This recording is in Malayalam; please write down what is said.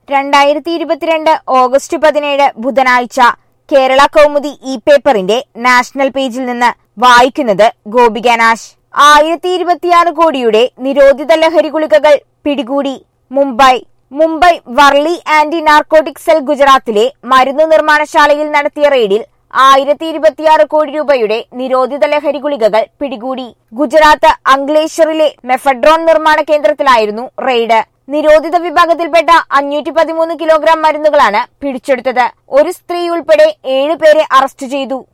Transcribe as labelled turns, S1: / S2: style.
S1: രണ്ടായിരത്തി ഇരുപത്തിരണ്ട് ഓഗസ്റ്റ് പതിനേഴ് ബുധനാഴ്ച കേരള കൗമുദി ഇ പേപ്പറിന്റെ നാഷണൽ പേജിൽ നിന്ന് വായിക്കുന്നത് ഗോപിക നാശ് ആയിരത്തി ഇരുപത്തിയാറ് കോടിയുടെ നിരോധിത ലഹരി ഗുളികകൾ പിടികൂടി Mumbai Mumbai Worli anti narcotic cell ഗുജറാത്തിലെ മരുന്ന് നിർമ്മാണശാലയിൽ നടത്തിയ റെയ്ഡിൽ ആയിരത്തി ഇരുപത്തിയാറ് കോടി രൂപയുടെ നിരോധിത ലഹരി ഗുളികകൾ പിടികൂടി ഗുജറാത്ത് അങ്ക്ലേശ്വറിലെ മെഫഡ്രോൺ നിർമ്മാണ കേന്ദ്രത്തിലായിരുന്നു റെയ്ഡ് നിരോധിത വിഭാഗത്തിൽപ്പെട്ട അഞ്ഞൂറ്റി പതിമൂന്ന് കിലോഗ്രാം മരുന്നുകളാണ് പിടിച്ചെടുത്തത് ഒരു സ്ത്രീ ഉൾപ്പെടെ ഏഴ് പേരെ അറസ്റ്റ് ചെയ്തു